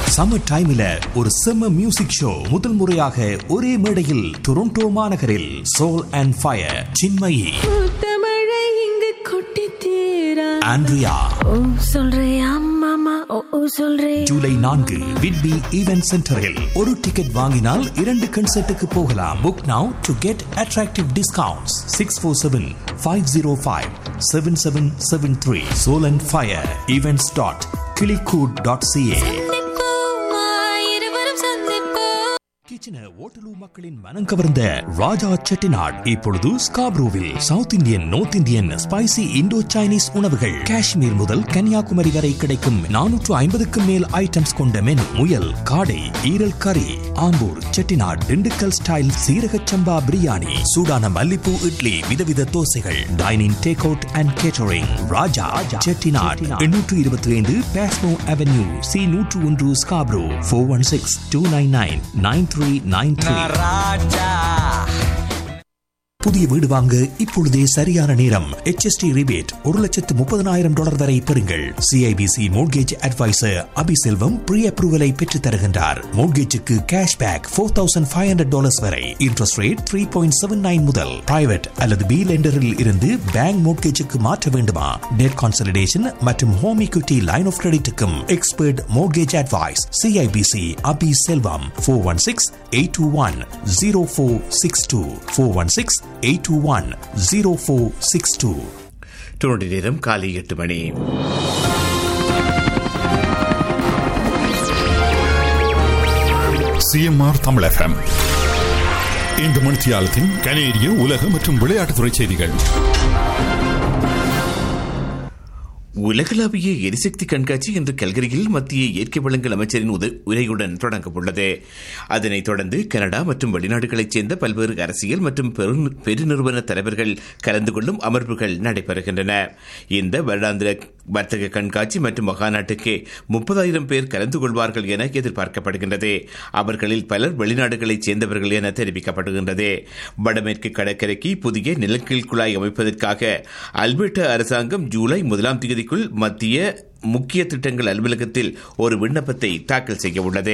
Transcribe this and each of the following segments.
Summer டைம்ல ஒரு செம்ம மியூசிக் ஷோ முதல் முறையாக ஒரே மேடையில் டொரண்டோ மாநகரில் சோல் அண்ட் ஃபயர் சின்மயி தமிழை இங்கு கொட்டி தீரா ஆண்ட்ரியா ஓ சொல்றியா மாமா ஓ ஓ சொல்றே ஜூலை நான்கு விட்பி ஈவென்ட் சென்டரில் ஒரு டிக்கெட் வாங்கினால் இரண்டு கன்சர்ட்டுக்கு போகலாம் book now to get attractive discounts six four seven five zero five seven seven seven three soul and fire events dot கிளிகூட் டாட் சிஏ இருவரும் சந்திப்போம் கிச்சன ஓட்டலு மக்களின் மனம் கவர்ந்த ராஜா செட்டிநாட் இப்பொழுது ஸ்காப்ரூவில் South Indian North Indian spicy Indo Chinese உணவுகள் காஷ்மீர் முதல் கன்னியாகுமரி வரை கிடைக்கும் நானூற்று ஐம்பதுக்கும் மேல் ஐட்டம்ஸ் கொண்ட மெனு முயல் காடை ஈரல் கறி ஆம்பூர் செட்டிநாட் திண்டுக்கல் ஸ்டைல் சீரக சம்பா பிரியாணி சூடான மல்லிப்பூ இட்லி விதவித தோசைகள் dining take out and catering Raja Chettinad எண்ணூற்று இருபத்தி ஐந்து பேஸ்மோ அவென்யூ சி நூற்று ஒன்று Scarborough four one six two nine nine nine three nine three புதிய வீடு வாங்க இப்பொழுதே சரியான நேரம் HST ரிபேட் ஒரு லட்சத்து முப்பதனாயிரம் டாலர் வரை பெறுங்கள் சிஐபிசி மோட்கேஜ் அட்வைசர் அபிசெல்வம் ப்ரீ அப்ரூவலை பெற்றுத் தருகின்றார் மோட்கேஜுக்கு cash back four thousand five hundred dollars வரை interest rate three point seven nine முதல் பிரைவேட் அல்லது பி லெண்டரில் இருந்து பேங்க் மோட்கேஜுக்கு மாற்ற வேண்டுமா டெட் கான்சலிடேஷன் மற்றும் ஹோம் equity லைன் ஆஃப் கிரெடிட்டுக்கும் expert mortgage advice CIBC Abi Selvam four one six eight two one zero four six two four one six eight two one zero four six two Toronto நேரம் காலை எட்டு மணி CMR Tamil FM இந்த மணித்தியாலத்தின் கனேடிய உலக மற்றும் விளையாட்டுத்துறை செய்திகள் உலகளாவிய எரிசக்தி கண்காட்சி இன்று கல்கரியில் மத்திய இயற்கை வளங்கள் அமைச்சரின் உத- உரையுடன் தொடங்கவுள்ளது அதனைத் தொடர்ந்து கனடா மற்றும் வெளிநாடுகளைச் சேர்ந்த பல்வேறு அரசியல் மற்றும் பெரு- பெருநிறுவன தலைவர்கள் கலந்து கொள்ளும் அமர்வுகள் நடைபெறுகின்றன இந்த வருடாந்திர வர்த்தக கண்காட்சி மற்றும் மகாநாட்டுக்கு முப்பதாயிரம் பேர் கலந்து கொள்வார்கள் என எதிர்பார்க்கப்படுகின்றது அவர்களில் பலர் வெளிநாடுகளைச் சேர்ந்தவர்கள் என தெரிவிக்கப்படுகின்றது வடமேற்கு கடற்கரைக்கு புதிய நிலக்கீழ் குழாய் அமைப்பதற்காக அல்பர்டா அரசாங்கம் ஜூலை முதலாம் தேதிக்குள் மத்திய முக்கிய திட்டங்கள் அலுவலகத்தில் ஒரு விண்ணப்பத்தை தாக்கல் செய்ய உள்ளது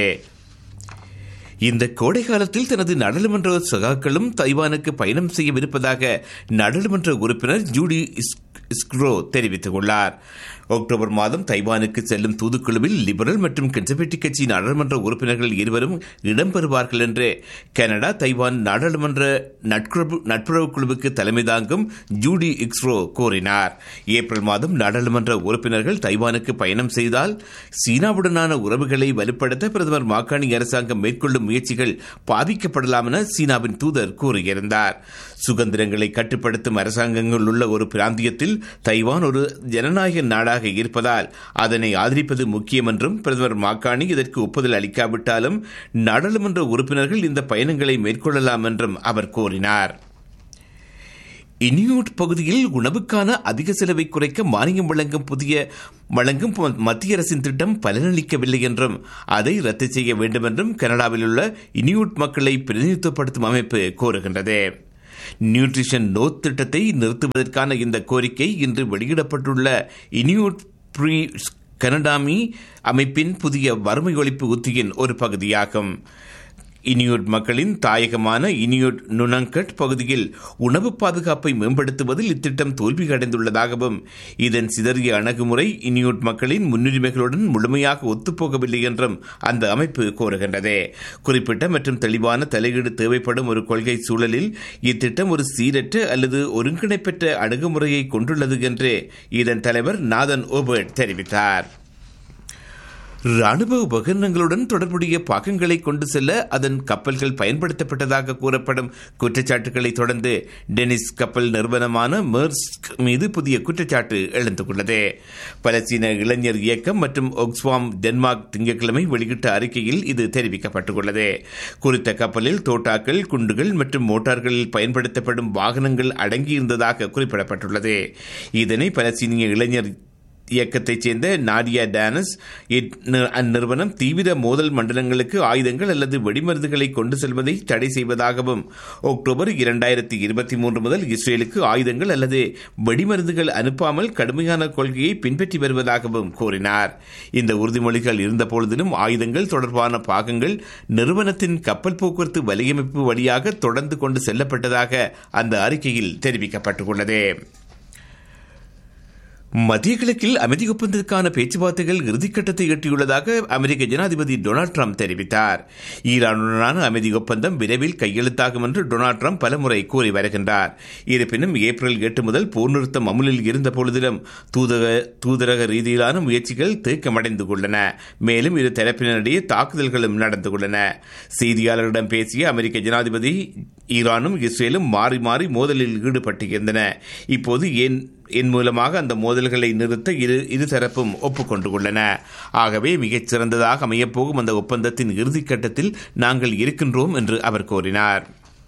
இந்த கோடை காலத்தில் தனது நாடாளுமன்ற சகாக்களும் தைவானுக்கு பயணம் செய்யவிருப்பதாக நாடாளுமன்ற உறுப்பினர் ஜூடி இஸ்- இஸ்க்ரோ தெரிவித்துள்ளார் அக்டோபர் மாதம் தைவானுக்கு செல்லும் தூதுக்குழுவில் லிபரல் மற்றும் கன்சர்வேட்டிவ் கட்சி நாடாளுமன்ற உறுப்பினர்கள் இருவரும் இடம்பெறுவார்கள் என்று கனடா தைவான் நாடாளுமன்ற நட்புறவு நட்புறவு குழுவுக்கு தலைமை தாங்கும் ஜூடி இக்ஸ்ரோ கூறினார் ஏப்ரல் மாதம் நாடாளுமன்ற உறுப்பினர்கள் தைவானுக்கு பயணம் செய்தால் சீனாவுடனான உறவுகளை வலுப்படுத்த பிரதமர் மாக்காணி அரசாங்கம் மேற்கொள்ளும் முயற்சிகள் பாதிக்கப்படலாம் என சீனாவின் தூதர் கூறியிருந்தார் சுதந்திரங்களை கட்டுப்படுத்தும் அரசாங்கங்கள் உள்ள ஒரு பிராந்தியத்தில் தைவான் ஒரு ஜனநாயக நாடாக இருப்பதால் அதனை ஆதரிப்பது முக்கியம் என்றும் பிரதமர் மாக்காணி இதற்கு ஒப்புதல் அளிக்காவிட்டாலும் நாடாளுமன்ற உறுப்பினர்கள் இந்த பயணங்களை மேற்கொள்ளலாம் என்றும் அவர் கூறினார் இனியூட் பகுதியில் உணவுக்கான அதிக செலவை குறைக்க மானியம் வழங்கும் புதிய வழங்கும் ப- மத்திய அரசின் திட்டம் பலனளிக்கவில்லை என்றும் அதை ரத்து செய்ய வேண்டும் என்றும் கனடாவில் உள்ள இனியூட் மக்களை பிரதிநிதித்துவப்படுத்தும் அமைப்பு கோருகின்றது நியூட்ரிஷன் நோத் திட்டத்தை நிறுத்துவதற்கான இந்த கோரிக்கை இன்று வெளியிடப்பட்டுள்ள இனியூட் ப்ரீ கனடாமி அமைப்பின் புதிய வறுமை ஒழிப்பு உத்தியின் ஒரு பகுதியாகும் இனியூட் மக்களின் தாயகமான இனியூட் நுணங்கட் பகுதியில் உணவு பாதுகாப்பை மேம்படுத்துவதில் இத்திட்டம் தோல்வி அடைந்துள்ளதாகவும் இதன் சிதறிய அணுகுமுறை இனியூட் மக்களின் முன்னுரிமைகளுடன் முழுமையாக ஒத்துப்போகவில்லை என்றும் அந்த அமைப்பு கோருகின்றது குறிப்பிட்ட மற்றும் தெளிவான தலையீடு தேவைப்படும் ஒரு கொள்கை சூழலில் இத்திட்டம் ஒரு சீரற்ற அல்லது ஒருங்கிணைப்பற்ற அணுகுமுறையை கொண்டுள்ளது என்று இதன் தலைவர் நாதன் ஓபர்ட் தெரிவித்தார் ராணுவ உபகரணங்களுடன் தொடர்புடைய பாகங்களை கொண்டு செல்ல அதன் கப்பல்கள் பயன்படுத்தப்பட்டதாக கூறப்படும் குற்றச்சாட்டுகளை தொடர்ந்து டெனிஸ் கப்பல் நிறுவனமான மெர்ஸ்க் மீது புதிய குற்றச்சாட்டு எழுந்துள்ளது பலஸ்தீன இளைஞர் இயக்கம் மற்றும் ஒக்ஸ்வாம் டென்மார்க் திங்கட்கிழமை வெளியிட்ட அறிக்கையில் இது தெரிவிக்கப்பட்டுள்ளது குறித்த கப்பலில் தோட்டாக்கள் குண்டுகள் மற்றும் மோட்டார்களில் பயன்படுத்தப்படும் வாகனங்கள் அடங்கியிருந்ததாக குறிப்பிடப்பட்டுள்ளது இதனை பலஸ்தீனிய இளைஞர் இயக்கத்தைச் சேர்ந்த நாடியா டேனஸ் இந்நி- அந்நிறுவனம் தீவிர மோதல் மண்டலங்களுக்கு ஆயுதங்கள் அல்லது வெடிமருந்துகளை கொண்டு செல்வதை தடை செய்வதாகவும் அக்டோபர் இரண்டாயிரத்தி இருபத்தி மூன்று முதல் இஸ்ரேலுக்கு ஆயுதங்கள் அல்லது வெடிமருந்துகள் அனுப்பாமல் கடுமையான கொள்கையை பின்பற்றி வருவதாகவும் கூறினார் இந்த உறுதிமொழிகள் இருந்தபொழுதிலும் ஆயுதங்கள் தொடர்பான பாகங்கள் நிறுவனத்தின் கப்பல் போக்குவரத்து வலையமைப்பு வழியாக தொடர்ந்து கொண்டு செல்லப்பட்டதாக அந்த அறிக்கையில் தெரிவிக்கப்பட்டுள்ளது மத்திய கிழக்கில் அமைதி ஒப்பந்தத்துக்கான பேச்சுவார்த்தைகள் இறுதிக்கட்டத்தை எட்டியுள்ளதாக அமெரிக்க ஜனாதிபதி டொனால்டு ட்ரம்ப் தெரிவித்தார் ஈரானுடனான அமைதி ஒப்பந்தம் விரைவில் கையெழுத்தாகும் என்று டொனால்டு ட்ரம்ப் பலமுறை கூறி வருகின்றார் இருப்பினும் ஏப்ரல் எட்டு முதல் போர் நிறுத்தம் அமுலில் இருந்த பொழுதிலும் தூதக தூதரக ரீதியிலான முயற்சிகள் தேக்கமடைந்து உள்ளன மேலும் இரு தரப்பினரிடையே தாக்குதல்களும் நடந்து உள்ளன செய்தியாளர்களிடம் பேசிய அமெரிக்க ஜனாதிபதி ஈரானும் இஸ்ரேலும் மாறி மாறி மோதலில் ஈடுபட்டிருந்தன இப்போது ஏன் என் மூலமாக அந்த மோதல்களை நிறுத்த இரு இருதரப்பும் ஒப்புக்கொண்டுள்ளன ஆகவே மிகச் சிறந்ததாக அமையப்போகும் அந்த ஒப்பந்தத்தின் இறுதிக்கட்டத்தில் நாங்கள் இருக்கின்றோம் என்று அவர் கூறினார்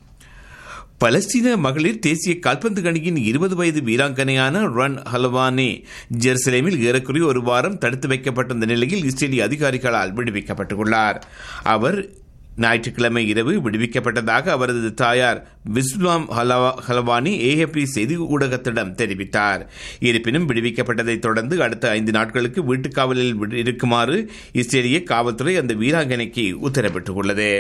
பலஸ்தீன மகளிர் தேசிய கால்பந்து அணியின் இருபது வயது வீராங்கனையான ரன் ஹலவானே ஜெருசலேமில் ஏறக்குறைய ஒரு வாரம் தடுத்து வைக்கப்பட்டிருந்த நிலையில் இஸ்ரேலிய அதிகாரிகளால் விடுவிக்கப்பட்டுள்ளார் அவர் ஞாயிற்றுக்கிழமை இரவு விடுவிக்கப்பட்டதாக அவரது தாயார் விஸ்லாம் ஹலவா- ஹலவானி ஏஎப்பி செய்தி ஊடகத்திடம் தெரிவித்தார் இருப்பினும் விடுவிக்கப்பட்டதைத் தொடர்ந்து அடுத்த ஐந்து நாட்களுக்கு வீட்டுக் காவலில் விடு- இருக்குமாறு இஸ்ரேலிய காவல்துறை அந்த வீராங்கனைக்கு உத்தரவிட்டுள்ளது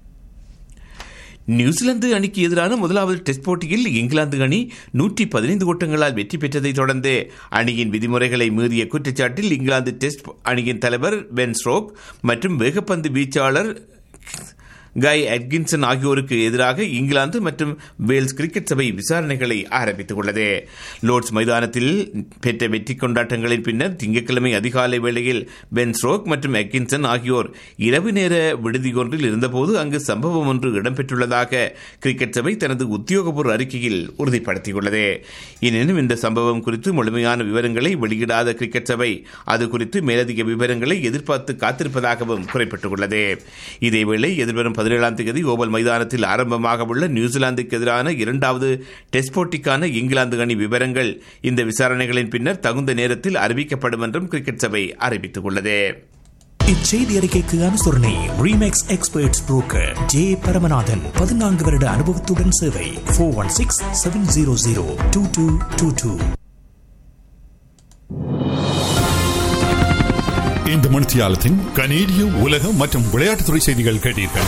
நியூசிலாந்து அணிக்கு எதிரான முதலாவது டெஸ்ட் போட்டியில் இங்கிலாந்து அணி நூற்றி பதினைந்து ஓட்டங்களால் வெற்றி பெற்றதைத் தொடர்ந்து அணியின் விதிமுறைகளை மீறிய குற்றச்சாட்டில் இங்கிலாந்து டெஸ்ட் அணியின் தலைவர் பென் ஸ்ட்ரோக் மற்றும் வேகப்பந்து வீச்சாளர் கை அட்கின்சன் ஆகியோருக்கு எதிராக இங்கிலாந்து மற்றும் வேல்ஸ் கிரிக்கெட் சபை விசாரணைகளை ஆரம்பித்துள்ளது லோர்ட்ஸ் மைதானத்தில் பெற்ற வெற்றி கொண்டாட்டங்களின் பின்னர் திங்கட்கிழமை அதிகாலை வேளையில் பென் ஸ்ட்ரோக் மற்றும் அட்கின்சன் ஆகியோர் இரவு நேர விடுதி ஒன்றில் இருந்தபோது அங்கு சம்பவம் ஒன்று இடம்பெற்றுள்ளதாக கிரிக்கெட் சபை தனது உத்தியோகபூர்வ அறிக்கையில் உறுதிப்படுத்தியுள்ளது எனினும் இந்த சம்பவம் குறித்து முழுமையான விவரங்களை வெளியிடாத கிரிக்கெட் சபை அது குறித்து மேலதிக விவரங்களை எதிர்பார்த்து காத்திருப்பதாகவும் குறிப்பிட்டுள்ளது இதேவேளை எதிர்வரும் பதினேழாம் தேதி ஓவல் மைதானத்தில் ஆரம்பமாக உள்ள நியூசிலாந்துக்கு எதிரான இரண்டாவது டெஸ்ட் போட்டிக்கான இங்கிலாந்து அணி விவரங்கள் இந்த விசாரணைகளின் பின்னர் தகுந்த நேரத்தில் அறிவிக்கப்படும் என்றும் கிரிக்கெட் சபை அறிவித்துள்ளது இச்செய்தி அறிக்கைக்கு அனுசரணை Remax experts broker J Paramanathan பதினான்கு வருட அனுபவத்துடன் சேவை four one six seven zero zero two two two two இந்த மணித்தியாலத்தின் கனேடிய உலக மற்றும் விளையாட்டுத்துறை செய்திகள் கேட்டீர்கள்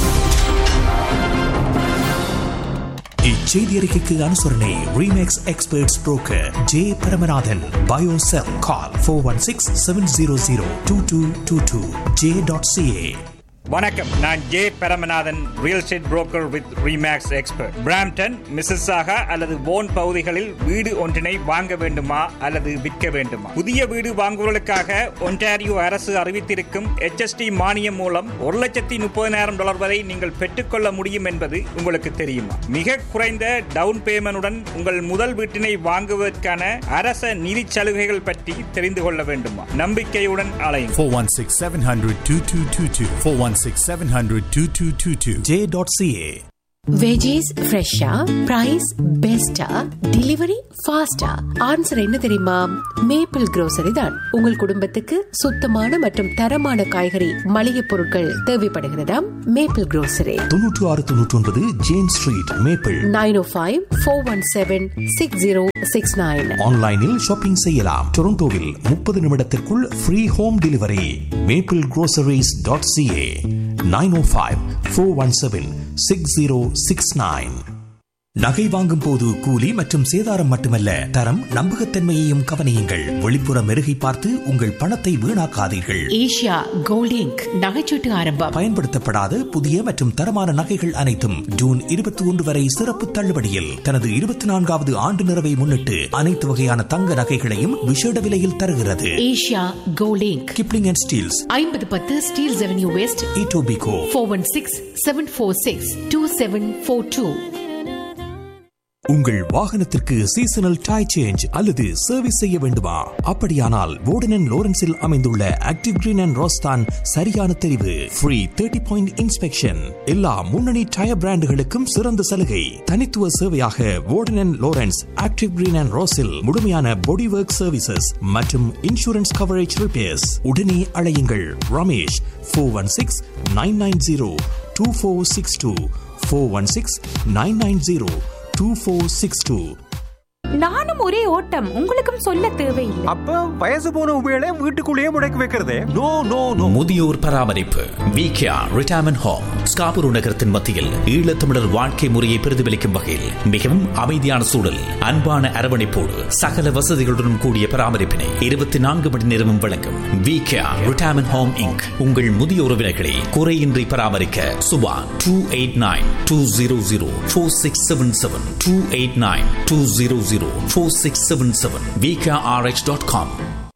இச்செய்தி அறிக்கைக்கு அனுசரணை Remax experts broker J Paramanathan பயோசெல் call four one six seven zero zero two two two two J dot CA வணக்கம் நான் J Paramanathan real estate broker with Remax expert Brampton Mississauga அல்லது போன் பகுதிகளில் வீடு ஒன்றினை வாங்க வேண்டுமா அல்லது விற்க வேண்டுமா புதிய வீடு வாங்குவதற்காக ஒன்டாரியோ அரசு அறிவித்திருக்கும் HST மானியம் மூலம் ஒரு லட்சத்தி முப்பதினாயிரம் டாலர் வரை நீங்கள் பெற்றுக்கொள்ள முடியும் என்பது உங்களுக்கு தெரியுமா மிக குறைந்த டவுன் பேமெண்டுடன் உங்கள் முதல் வீட்டினை வாங்குவதற்கான அரச நிதி சலுகைகள் பற்றி தெரிந்து கொள்ள வேண்டுமா நம்பிக்கையுடன் அலையும் 416 700 2222. 416 700 2222. ஜே டாட் சிஏ வெஜிஸ் ஃப்ரெஷ்ஷா பிரைஸ் பெஸ்டா டெலிவரி ஃபாஸ்டா ஆன்சர் என்ன தெரியுமா மேப்பிள் grocery தான் உங்கள் குடும்பத்துக்கு சுத்தமான மற்றும் தரமான காய்கறி மளிகை பொருட்கள் தேவைப்படுகிறதா மேப்பிள் grocery தொன்னூற்று ஆறு தொன்னூற்றி ஒன்பது James street Maple nine O five four one seven six zero six nine ஆன்லைனில் ஷாப்பிங் செய்யலாம் டொரண்டோவில் முப்பது நிமிடத்திற்குள் free home delivery Maple groceries.ca dot CA nine O five four one seven six zero six nine நகை வாங்கும் போது கூலி மற்றும் சேதாரம் மட்டுமல்ல தரம் நம்பகத்தன்மையையும் கவனியுங்கள் வெளிப்புற மெருகை பார்த்து உங்கள் பணத்தை வீணாக்காதீர்கள் ஏஷியா கோல்ட் இங்க் நகைச்சீட்டு ஆரம்பம் பயன்படுத்தப்படாத புதிய மற்றும் தரமான நகைகள் அனைத்தும் ஜூன் இருபத்தி ஒன்று வரை சிறப்பு தள்ளுபடியில் தனது இருபத்தி நான்காவது ஆண்டு நிறைவை முன்னிட்டு அனைத்து வகையான தங்க நகைகளையும் விஷேட விலையில் தருகிறது Asia Gold Inc Kipling and Steeles ஐம்பது பத்து Steeles avenue west Etobicoke four one six seven four six two seven four two உங்கள் வாகனத்திற்கு சீசனல் டை சேஞ்ச் அல்லது சர்வீஸ் செய்ய வேண்டுமா அப்படியானால் வோர்டன் லோரன்ஸில் அமைந்துள்ள ஆக்டிவ் கிரீன் அண்ட் ரோஸ்தான் சரியான தெரிவு ஃப்ரீ தேர்ட்டி பாயிண்ட் இன்ஸ்பெக்ஷன் எல்லா முன்னணி டயர் பிராண்டுகளுக்கும் சிறந்த சலுகை தனித்துவ சேவையாக Warden Lawrence active green and ரோஸில் முழுமையான பாடி ஒர்க் சர்வீசஸ் மற்றும் இன்சூரன்ஸ் கவரேஜ் ரிப்பேர்ஸ் உடனே அழையுங்கள் Ramesh four one six nine nine zero two four six two four one six nine nine zero two four six two நானும் ஒரே ஓட்டம் உங்களுக்கும் சொல்ல தேவையில்லை அப்ப வயசு போன உபயோக வீட்டுக்குள்ளேயே முடக்கி வைக்கிறதே நோ நோ நோ முதியோர் பராமரிப்பு விகேஆ ரிட்டையர்மெண்ட் ஹோம் ஸ்காபூர் நகரத்தின் மத்தியில் ஈழத்தமிழர் வாழ்க்கை முறையை பிரதிபலிக்கும் வகையில் மிகவும் அமைதியான சூழல் அன்பான அரவணைப்போடு சகல வசதிகளுடன் கூடிய பராமரிப்பினை இருபத்தி நான்கு மணி நேரமும் வழங்கும் விகேஆ ரிட்டையர்மெண்ட் ஹோம் இங்க் உங்கள் முதிய உறவினர்களை குறையின்றி பராமரிக்க Subha two eight nine two zero zero four six seven seven two eight nine two zero zero four six seven seven VKRH dot com